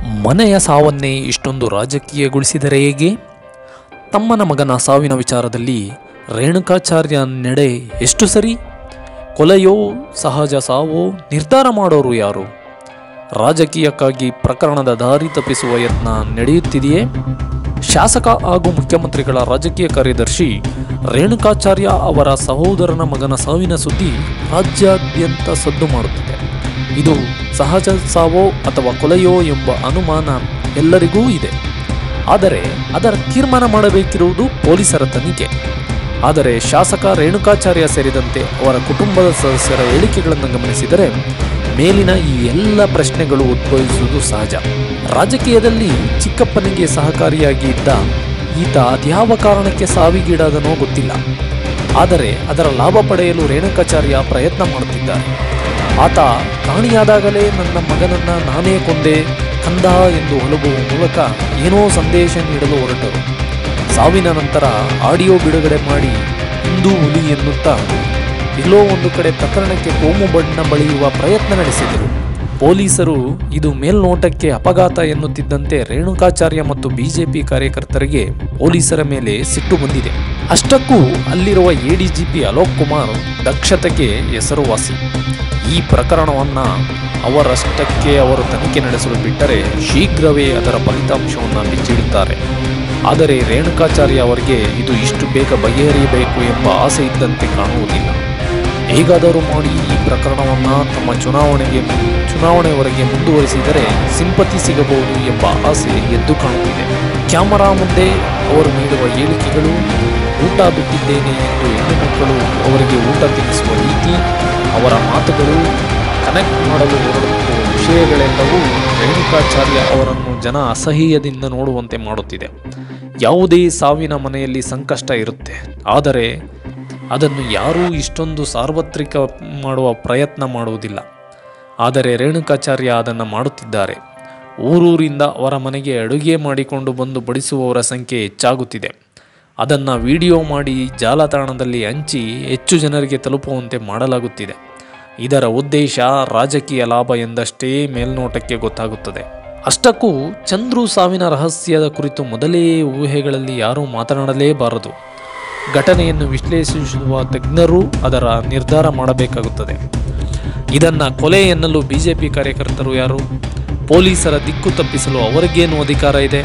ಮನೆಯ ಸಾವನ್ನೇ ಇಷ್ಟೊಂದು ರಾಜಕೀಯಗೊಳಿಸಿದರೆ ಹೇಗೆ ತಮ್ಮನ ಮಗನ ಸಾವಿನ ವಿಚಾರದಲ್ಲಿ ರೇಣುಕಾಚಾರ್ಯ ನಡೆ ಎಷ್ಟು ಸರಿ ಕೊಲೆಯೋ ಸಹಜ ಸಾವೋ ನಿರ್ಧಾರ ಮಾಡೋರು ಯಾರು ರಾಜಕೀಯಕ್ಕಾಗಿ ಪ್ರಕರಣದ ದಾರಿ ತಪ್ಪಿಸುವ ಯತ್ನ ನಡೆಯುತ್ತಿದೆಯೇ ಶಾಸಕ ಹಾಗೂ ಮುಖ್ಯಮಂತ್ರಿಗಳ ರಾಜಕೀಯ ಕಾರ್ಯದರ್ಶಿ ರೇಣುಕಾಚಾರ್ಯ ಅವರ ಸಹೋದರನ ಮಗನ ಸಾವಿನ ಸುದ್ದಿ ರಾಜ್ಯಾದ್ಯಂತ ಸದ್ದು ಮಾಡುತ್ತಿದೆ ಇದು ಸಹಜ ಸಾವೋ ಅಥವಾ ಕೊಲೆಯೋ ಎಂಬ ಅನುಮಾನ ಎಲ್ಲರಿಗೂ ಇದೆ ಆದರೆ ಅದರ ತೀರ್ಮಾನ ಮಾಡಬೇಕಿರುವುದು ಪೊಲೀಸರ ತನಿಖೆ ಆದರೆ ಶಾಸಕ ರೇಣುಕಾಚಾರ್ಯ ಸೇರಿದಂತೆ ಅವರ ಕುಟುಂಬದ ಸದಸ್ಯರ ಹೇಳಿಕೆಗಳನ್ನು ಗಮನಿಸಿದರೆ ಮೇಲಿನ ಈ ಎಲ್ಲ ಪ್ರಶ್ನೆಗಳು ಉದ್ಭವಿಸುವುದು ಸಹಜ ರಾಜಕೀಯದಲ್ಲಿ ಚಿಕ್ಕಪ್ಪನಿಗೆ ಸಹಕಾರಿಯಾಗಿ ಇದ್ದ ಈತ ಅದ್ಯಾವ ಕಾರಣಕ್ಕೆ ಸಾವಿಗೀಡಾದನೋ ಗೊತ್ತಿಲ್ಲ ಆದರೆ ಅದರ ಲಾಭ ಪಡೆಯಲು ರೇಣುಕಾಚಾರ್ಯ ಪ್ರಯತ್ನ ಮಾಡುತ್ತಿದ್ದಾರೆ ಆತ ಕಾಣಿಯಾದಾಗಲೇ ನನ್ನ ಮಗನನ್ನ ನಾನೇ ಕೊಂದೆ ಕಂದ ಎಂದು ಹೊಲಬುವ ಮೂಲಕ ಏನೋ ಸಂದೇಶ ನೀಡಲು ಹೊರಟರು ಸಾವಿನ ನಂತರ ಆಡಿಯೋ ಬಿಡುಗಡೆ ಮಾಡಿ ಹಿಂದೂ ಹುಲಿ ಎನ್ನುತ್ತಾ ಎಲ್ಲೋ ಒಂದು ಕಡೆ ಪ್ರಕರಣಕ್ಕೆ ಕೋಮು ಬಣ್ಣ ಬಳಿಯುವ ಪ್ರಯತ್ನ ನಡೆಸಿದರು ಪೊಲೀಸರು ಇದು ಮೇಲ್ನೋಟಕ್ಕೆ ಅಪಘಾತ ಎನ್ನುತ್ತಿದ್ದಂತೆ ರೇಣುಕಾಚಾರ್ಯ ಮತ್ತು ಬಿಜೆಪಿ ಕಾರ್ಯಕರ್ತರಿಗೆ ಪೊಲೀಸರ ಮೇಲೆ ಸಿಟ್ಟು ಬಂದಿದೆ ಅಷ್ಟಕ್ಕೂ ಅಲ್ಲಿರುವ ಎಡಿಜಿಪಿ ಅಲೋಕ್ ಕುಮಾರ್ ದಕ್ಷತೆಗೆ ಹೆಸರುವಾಸಿ ಈ ಪ್ರಕರಣವನ್ನು ಅವರಷ್ಟಕ್ಕೆ ಅವರು ತನಿಖೆ ನಡೆಸಲು ಬಿಟ್ಟರೆ ಶೀಘ್ರವೇ ಅದರ ಫಲಿತಾಂಶವನ್ನು ಬಿಚ್ಚಿಡುತ್ತಾರೆ ಆದರೆ ರೇಣುಕಾಚಾರ್ಯ ಅವರಿಗೆ ಇದು ಇಷ್ಟು ಬೇಗ ಬಗೆಹರಿಯಬೇಕು ಎಂಬ ಆಸೆ ಇದ್ದಂತೆ ಕಾಣುವುದಿಲ್ಲ ಹೇಗಾದರೂ ಮಾಡಿ ಈ ಪ್ರಕರಣವನ್ನು ತಮ್ಮ ಚುನಾವಣೆಗೆ ಚುನಾವಣೆಯವರೆಗೆ ಮುಂದುವರಿಸಿದರೆ ಸಿಂಪತಿ ಸಿಗಬಹುದು ಎಂಬ ಆಸೆ ಎದ್ದು ಕಾಣುತ್ತಿದೆ ಕ್ಯಾಮರಾ ಮುಂದೆ ಅವರು ನೀಡುವ ಹೇಳಿಕೆಗಳು ಊಟ ಬಿಟ್ಟಿದ್ದೇನೆ ಎಂದು ಹೆಣ್ಣು ಮಕ್ಕಳು ಅವರಿಗೆ ಊಟ ತಿನ್ನಿಸುವ ರೀತಿ ಅವರ ಮಾತುಗಳು ಕನೆಕ್ಟ್ ಮಾಡಲು ಹೊರಡುವ ವಿಷಯಗಳೆಲ್ಲವೂ ರೇಣುಕಾಚಾರ್ಯ ಅವರನ್ನು ಜನ ಅಸಹ್ಯದಿಂದ ನೋಡುವಂತೆ ಮಾಡುತ್ತಿದೆ ಯಾವುದೇ ಸಾವಿನ ಮನೆಯಲ್ಲಿ ಸಂಕಷ್ಟ ಇರುತ್ತೆ ಆದರೆ ಅದನ್ನು ಯಾರೂ ಇಷ್ಟೊಂದು ಸಾರ್ವತ್ರಿಕ ಮಾಡುವ ಪ್ರಯತ್ನ ಮಾಡುವುದಿಲ್ಲ ಆದರೆ ರೇಣುಕಾಚಾರ್ಯ ಅದನ್ನು ಮಾಡುತ್ತಿದ್ದಾರೆ ಊರೂರಿಂದ ಅವರ ಮನೆಗೆ ಅಡುಗೆ ಮಾಡಿಕೊಂಡು ಬಂದು ಬಡಿಸುವವರ ಸಂಖ್ಯೆ ಹೆಚ್ಚಾಗುತ್ತಿದೆ ಅದನ್ನು ವಿಡಿಯೋ ಮಾಡಿ ಜಾಲತಾಣದಲ್ಲಿ ಹಂಚಿ ಹೆಚ್ಚು ಜನರಿಗೆ ತಲುಪುವಂತೆ ಮಾಡಲಾಗುತ್ತಿದೆ ಇದರ ಉದ್ದೇಶ ರಾಜಕೀಯ ಲಾಭ ಎಂದಷ್ಟೇ ಮೇಲ್ನೋಟಕ್ಕೆ ಗೊತ್ತಾಗುತ್ತದೆ ಅಷ್ಟಕ್ಕೂ ಚಂದ್ರು ಸಾವಿನ ರಹಸ್ಯದ ಕುರಿತು ಮೊದಲೇ ಊಹೆಗಳಲ್ಲಿ ಯಾರೂ ಮಾತನಾಡಲೇಬಾರದು ಘಟನೆಯನ್ನು ವಿಶ್ಲೇಷಿಸುವ ತಜ್ಞರು ಅದರ ನಿರ್ಧಾರ ಮಾಡಬೇಕಾಗುತ್ತದೆ ಇದನ್ನು ಕೊಲೆ ಎನ್ನಲು ಬಿಜೆಪಿ ಕಾರ್ಯಕರ್ತರು ಯಾರು ಪೊಲೀಸರ ದಿಕ್ಕು ತಪ್ಪಿಸಲು ಅವರಿಗೇನು ಅಧಿಕಾರ ಇದೆ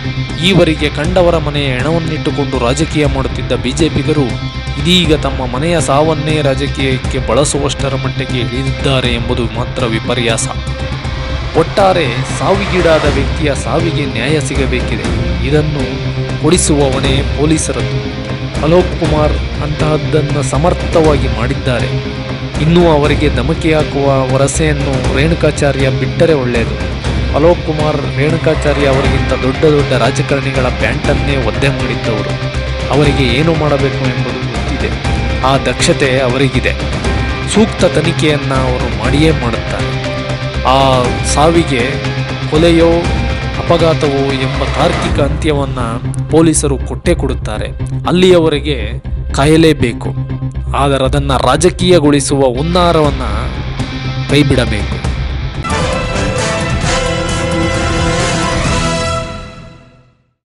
ಈವರೆಗೆ ಕಂಡವರ ಮನೆಯ ಹೆಣವನ್ನಿಟ್ಟುಕೊಂಡು ರಾಜಕೀಯ ಮಾಡುತ್ತಿದ್ದ ಬಿಜೆಪಿಗರು ಇದೀಗ ತಮ್ಮ ಮನೆಯ ಸಾವನ್ನೇ ರಾಜಕೀಯಕ್ಕೆ ಬಳಸುವಷ್ಟರ ಮಟ್ಟಿಗೆ ಇಳಿದಿದ್ದಾರೆ ಎಂಬುದು ಮಾತ್ರ ವಿಪರ್ಯಾಸ ಒಟ್ಟಾರೆ ಸಾವಿಗೀಡಾದ ವ್ಯಕ್ತಿಯ ಸಾವಿಗೆ ನ್ಯಾಯ ಸಿಗಬೇಕಿದೆ ಇದನ್ನು ಕೊಡಿಸುವ ಹೊಣೆ ಪೊಲೀಸರದ್ದು ಅಲೋಕ್ ಕುಮಾರ್ ಅಂತಹದ್ದನ್ನು ಸಮರ್ಥವಾಗಿ ಮಾಡಿದ್ದಾರೆ ಇನ್ನೂ ಅವರಿಗೆ ಧಮಕಿ ಹಾಕುವ ವರಸೆಯನ್ನು ರೇಣುಕಾಚಾರ್ಯ ಬಿಟ್ಟರೆ ಒಳ್ಳೆಯದು ಅಲೋಕ್ ಕುಮಾರ್ ರೇಣುಕಾಚಾರ್ಯ ಅವರಿಗಿಂತ ದೊಡ್ಡ ದೊಡ್ಡ ರಾಜಕಾರಣಿಗಳ ಪ್ಯಾಂಟನ್ನೇ ಒದ್ದೆ ಮಾಡಿದ್ದವರು ಅವರಿಗೆ ಏನು ಮಾಡಬೇಕು ಎಂಬುದು ಗೊತ್ತಿದೆ ಆ ದಕ್ಷತೆ ಅವರಿಗಿದೆ ಸೂಕ್ತ ತನಿಖೆಯನ್ನು ಅವರು ಮಾಡಿಯೇ ಮಾಡುತ್ತಾರೆ ಆ ಸಾವಿಗೆ ಕೊಲೆಯೋ ಅಪಘಾತವೋ ಎಂಬ ತಾರ್ಕಿಕ ಅಂತ್ಯವನ್ನು ಪೊಲೀಸರು ಕೊಟ್ಟೇ ಕೊಡುತ್ತಾರೆ ಅಲ್ಲಿಯವರೆಗೆ ಕಾಯಲೇಬೇಕು ಆದರೆ ಅದನ್ನು ರಾಜಕೀಯಗೊಳಿಸುವ ಹುನ್ನಾರವನ್ನು ಕೈಬಿಡಬೇಕು